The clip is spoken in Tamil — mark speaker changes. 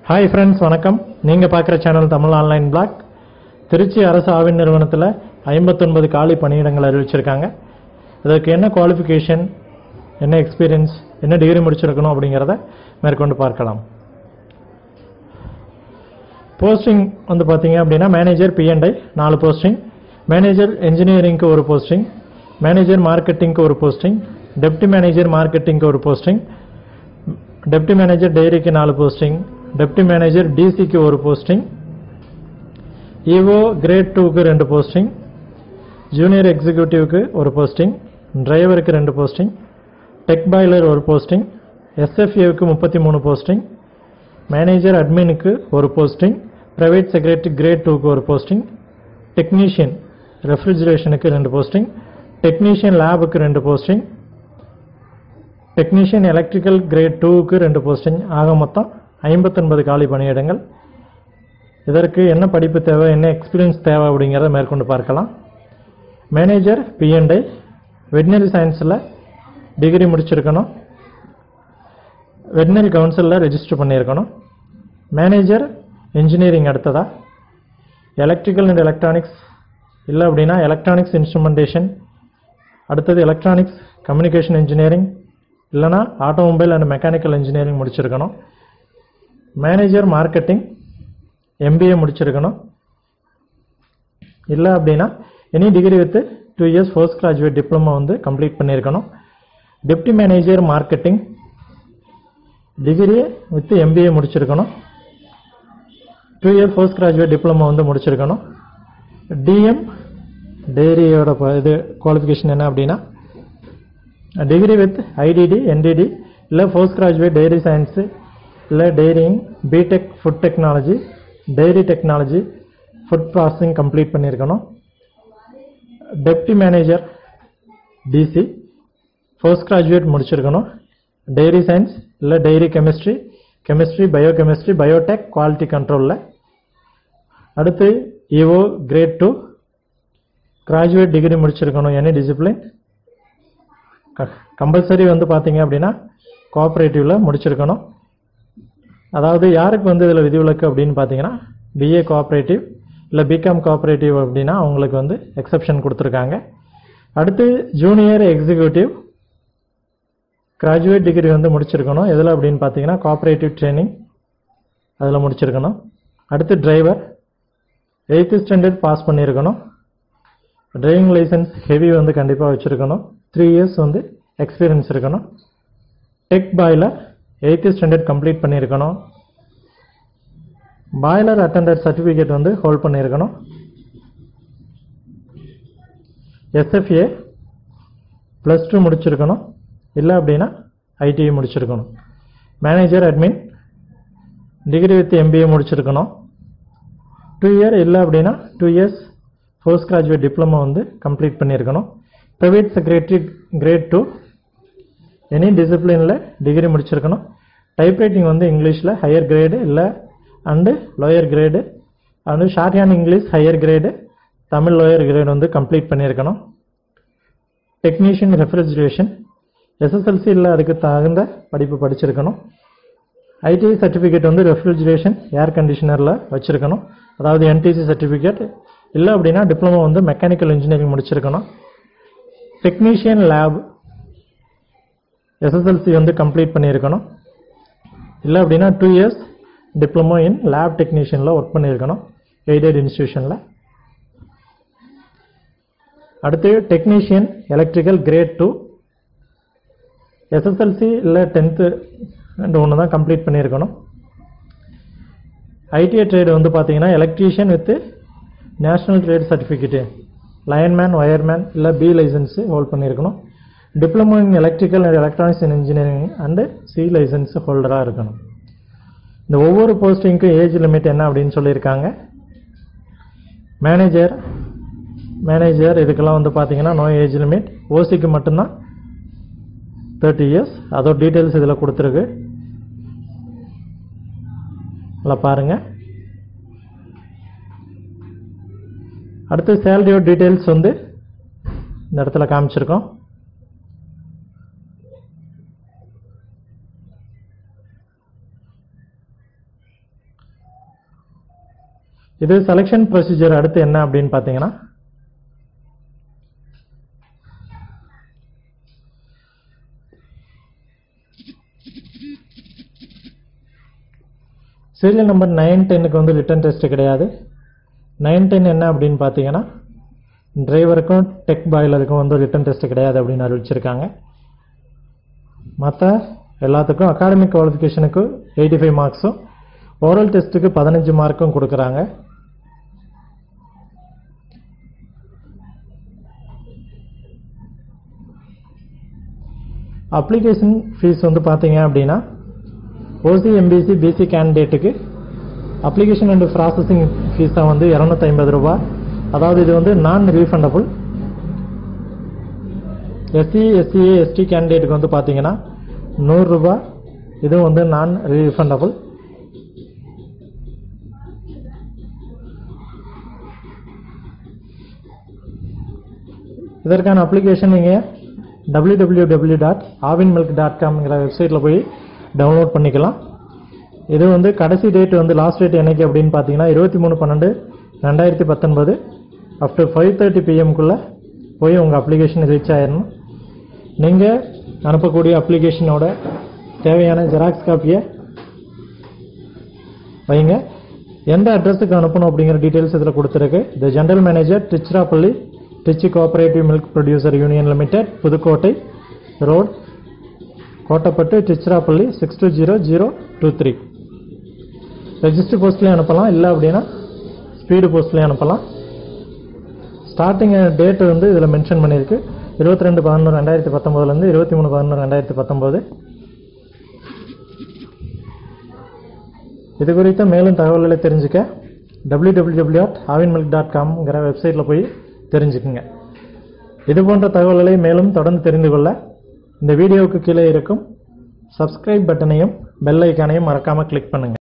Speaker 1: ஹாய் ஃப்ரெண்ட்ஸ் வணக்கம் நீங்கள் பார்க்குற channel Tamil online blog Trichy அரசு ஆவின் நிறுவனத்தில் ஐம்பத்தொன்பது காலி பணியிடங்கள் அறிவிச்சிருக்காங்க இதற்கு என்ன குவாலிஃபிகேஷன் என்ன எக்ஸ்பீரியன்ஸ் என்ன டிகிரி முடிச்சிருக்கணும் அப்படிங்கிறத மேற்கொண்டு பார்க்கலாம் போஸ்டிங் வந்து பார்த்தீங்க அப்படின்னா மேனேஜர் பிஎன்ஐ நாலு போஸ்டிங் மேனேஜர் இன்ஜினியரிங்க்கு ஒரு போஸ்டிங் மேனேஜர் மார்க்கெட்டிங்க்கு ஒரு போஸ்டிங் டெப்டி மேனேஜர் மார்க்கெட்டிங்க்கு ஒரு போஸ்டிங் டெப்டி மேனேஜர் டெய்ரிக்கு நாலு போஸ்டிங் டெப்டி மேனேஜர் டிசிக்கு ஒரு போஸ்டிங் இஓ கிரேட் டூக்கு ரெண்டு போஸ்டிங் ஜூனியர் எக்ஸிக்யூட்டிவ்க்கு ஒரு போஸ்டிங் டிரைவருக்கு ரெண்டு போஸ்டிங் டெக் பாய்லர் ஒரு போஸ்டிங் எஸ்எஃப்ஏவுக்கு முப்பத்தி மூணு போஸ்டிங் மேனேஜர் அட்மினுக்கு ஒரு போஸ்டிங் பிரைவேட் செக்ரட்டரி கிரேட் டூக்கு ஒரு போஸ்டிங் டெக்னீஷியன் ரெஃப்ரிஜரேஷனுக்கு ரெண்டு போஸ்டிங் டெக்னீஷியன் லேபுக்கு ரெண்டு போஸ்டிங் டெக்னீஷியன் எலக்ட்ரிக்கல் கிரேட் டூவுக்கு ரெண்டு போஸ்டிங் ஆக மொத்தம் ஐம்பத்தொன்பது காலி பணியிடங்கள் இதற்கு என்ன படிப்பு தேவை என்ன எக்ஸ்பீரியன்ஸ் தேவை அப்படிங்கிறத மேற்கொண்டு பார்க்கலாம் மேனேஜர் பிஎன்ஐ வெட்டினரி சயின்ஸில் டிகிரி முடிச்சிருக்கணும் வெட்டினரி கவுன்சிலில் ரெஜிஸ்டர் பண்ணியிருக்கணும் மேனேஜர் இன்ஜினியரிங் அடுத்ததா எலக்ட்ரிக்கல் அண்ட் எலக்ட்ரானிக்ஸ் இல்லை அப்படின்னா எலக்ட்ரானிக்ஸ் இன்ஸ்ட்ருமெண்டேஷன் அடுத்தது எலக்ட்ரானிக்ஸ் கம்யூனிகேஷன் இன்ஜினியரிங் இல்லைனா ஆட்டோமொபைல் அண்ட் மெக்கானிக்கல் இன்ஜினியரிங் முடிச்சிருக்கணும் மேனேஜர் மார்க்கெட்டிங் எம்பிஏ முடிச்சிருக்கணும் இல்லை அப்படின்னா any degree with two years post graduate diploma வந்து கம்ப்ளீட் பண்ணியிருக்கணும் deputy manager marketing degree with MBA முடிச்சிருக்கணும் two year post graduate diploma வந்து முடிச்சிருக்கணும் டிஎம் டெய்ரியோட இது குவாலிஃபிகேஷன் என்ன அப்படின்னா டிகிரி வித் ஐடிடி என்டிடி இல்லை போஸ்ட் கிராஜுவேட் டெய்ரி சயின்ஸு இல்லை dairying BTech food technology dairy technology food processing complete பண்ணியிருக்கணும் deputy manager DC post graduate முடிச்சிருக்கணும் டெய்ரி சயின்ஸ் இல்லை dairy chemistry chemistry biochemistry biotech quality கண்ட்ரோலில் அடுத்து EO grade two graduate degree முடிச்சிருக்கணும் எனி டிசிப்ளின் கம்பல்சரி வந்து பார்த்தீங்க அப்படின்னா கோஆப்ரேட்டிவில் முடிச்சிருக்கணும் அதாவது யாருக்கு வந்து இதில் விதிவிலக்கு அப்படின்னு பார்த்தீங்கன்னா பிஏ கோஆப்ரேட்டிவ் இல்லை பிகாம் கோஆப்ரேட்டிவ் அப்படின்னா அவங்களுக்கு வந்து எக்ஸப்ஷன் கொடுத்துருக்காங்க அடுத்து ஜூனியர் எக்ஸிக்யூட்டிவ் கிராஜுவேட் டிகிரி வந்து முடிச்சிருக்கணும் எதில் அப்படின்னு பார்த்தீங்கன்னா கோஆப்ரேட்டிவ் ட்ரைனிங் அதில் முடிச்சிருக்கணும் அடுத்து டிரைவர் எயித்து ஸ்டாண்டர்ட் பாஸ் பண்ணியிருக்கணும் டிரைவிங் லைசன்ஸ் ஹெவி வந்து கண்டிப்பாக வச்சுருக்கணும் த்ரீ இயர்ஸ் வந்து எக்ஸ்பீரியன்ஸ் இருக்கணும் tech boiler eighth standard complete பண்ணியிருக்கணும் பாய்லர் அட்டண்டர் சர்டிஃபிகேட் வந்து ஹோல்ட் பண்ணியிருக்கணும் எஸ்எஃப்ஏ ப்ளஸ் டூ முடிச்சிருக்கணும் இல்லை அப்படின்னா ஐடிஐ முடிச்சிருக்கணும் manager admin degree with MBA முடிச்சிருக்கணும் டூ இயர் இல்லை அப்படின்னா two years post graduate diploma வந்து கம்ப்ளீட் பண்ணியிருக்கணும் private secretary grade two any டிசிப்ளினில் டிகிரி முடிச்சிருக்கணும் டைப்ரைட்டிங் வந்து இங்கிலீஷில் ஹையர் கிரேடு இல்லை and lower grade and shorthand English higher grade Tamil lower grade வந்து கம்ப்ளீட் பண்ணியிருக்கணும் டெக்னீஷியன் ரெஃப்ரிஜரேஷன் எஸ்எஸ்எல்சி இல்லை அதுக்கு தகுந்த படிப்பு படிச்சிருக்கணும் ஐடிஐ சர்டிஃபிகேட் வந்து ரெஃப்ரிஜரேஷன் ஏர் கண்டிஷனரில் வச்சுருக்கணும் அதாவது என்டிசி சர்டிஃபிகேட் இல்லை அப்படின்னா டிப்ளமோ வந்து மெக்கானிக்கல் இன்ஜினியரிங் முடிச்சிருக்கணும் டெக்னீஷியன் லேப் எஸ்எஸ்எல்சி வந்து கம்ப்ளீட் பண்ணியிருக்கணும் இல்லை அப்படின்னா two years diploma in lab டெக்னீஷியனில் ஒர்க் பண்ணியிருக்கணும் எய்டட் இன்ஸ்டியூஷனில் அடுத்து technician electrical grade two SSLC இல்லை டென்த்து ரெண்டு ஒன்று தான் கம்ப்ளீட் பண்ணியிருக்கணும் ஐடிஐ ட்ரேடு வந்து பார்த்தீங்கன்னா electrician with national trade certificate lineman wireman இல்லை பி லைசன்ஸு ஹோல்ட் பண்ணியிருக்கணும் diploma in electrical and electronics in engineering and C licence ஹோல்டராக இருக்கணும் இந்த ஒவ்வொரு போஸ்டிங்க்கும் ஏஜ் லிமிட் என்ன அப்படின்னு சொல்லியிருக்காங்க மேனேஜர் மேனேஜர் இதுக்கெல்லாம் வந்து பார்த்தீங்கன்னா நோ ஏஜ் லிமிட் ஓசிக்கு மட்டும்தான் தேர்ட்டி இயர்ஸ் அதோட டீட்டெயில்ஸ் இதில் கொடுத்துருக்கு இல்லை பாருங்கள் அடுத்து சேலரியோட டீட்டெயில்ஸ் வந்து இந்த இடத்துல காமிச்சிருக்கோம் இது செலெக்ஷன் ப்ரொசீஜர் அடுத்து என்ன அப்படின்னு பார்த்தீங்கன்னா சீரியல் நம்பர் நைன் டென்னுக்கு வந்து ரிட்டன் டெஸ்ட் கிடையாது நைன் டென் என்ன அப்படின்னு பார்த்தீங்கன்னா டிரைவருக்கும் டெக் பாய்லருக்கும் வந்து ரிட்டன் டெஸ்ட் கிடையாது அப்படின்னு அறிவிச்சிருக்காங்க மற்ற எல்லாத்துக்கும் அகாடமிக் குவாலிஃபிகேஷனுக்கு எயிட்டி ஃபைவ் மார்க்ஸும் ஓரல் டெஸ்ட்டுக்கு பதினஞ்சு மார்க்கும் கொடுக்குறாங்க அப்ளிகேஷன் ஃபீஸ் வந்து பார்த்தீங்க அப்படின்னா ஓசி எம்பிசி பிசி கேண்டிடேட்டுக்கு அப்ளிகேஷன் அண்ட் ப்ராசஸிங் ஃபீஸ் தான் வந்து இரநூத்தி ஐம்பது ரூபாய் அதாவது இது வந்து non refundable SC SCA ST கேண்டிடேட்டுக்கு வந்து பார்த்தீங்கன்னா நூறுரூபா இதுவும் வந்து நான் ரீஃபண்டபுள் இதற்கான அப்ளிகேஷன் நீங்கள் W W W dot Aavin milk dot காம்ங்கிற வெப்சைட்டில் போய் டவுன்லோட் பண்ணிக்கலாம் இது வந்து கடைசி டேட் வந்து லாஸ்ட் டேட் என்னைக்கு அப்படின்னு பார்த்தீங்கன்னா இருபத்தி மூணு பன்னெண்டு ரெண்டாயிரத்தி பத்தொன்பது அப்டர் ஃபைவ் தேர்ட்டி பிஎம்குள்ளே போய் உங்கள் அப்ளிகேஷன் ரீச் ஆயிடணும் நீங்கள் அனுப்பக்கூடிய அப்ளிகேஷனோட தேவையான ஜெராக்ஸ் காப்பியை வைங்க எந்த அட்ரஸுக்கு அனுப்பணும் அப்படிங்கிற டீட்டெயில்ஸ் இதில் கொடுத்துருக்கு the general manager Tiruchirappalli Trichy cooperative milk producer union limited Pudukkottai road Kottapattu Tiruchirappalli six two zero zero two three register போஸ்ட்லேயும் அனுப்பலாம் இல்லை அப்படின்னா ஸ்பீடு போஸ்ட்லேயும் அனுப்பலாம் ஸ்டார்டிங் டேட் வந்து இதில் மென்ஷன் பண்ணியிருக்கு இருபத்தி ரெண்டு பதினொன்று ரெண்டாயிரத்தி பத்தொம்போதுலேருந்து இருபத்தி மூணு பதினொன்று ரெண்டாயிரத்தி பத்தொம்போது இது குறித்த மேலும் தகவல்களை தெரிஞ்சுக்க W W W dot Aavin milk dot காம்ங்கிற வெப்சைட்டில் போய் தெரிஞ்சுக்குங்க இது போன்ற தகவல்களை மேலும் தொடர்ந்து தெரிந்து கொள்ள இந்த வீடியோவுக்கு கீழே இருக்கும் சப்ஸ்கிரைப் பட்டனையும் பெல் ஐக்கானையும் மறக்காமல் கிளிக் பண்ணுங்கள்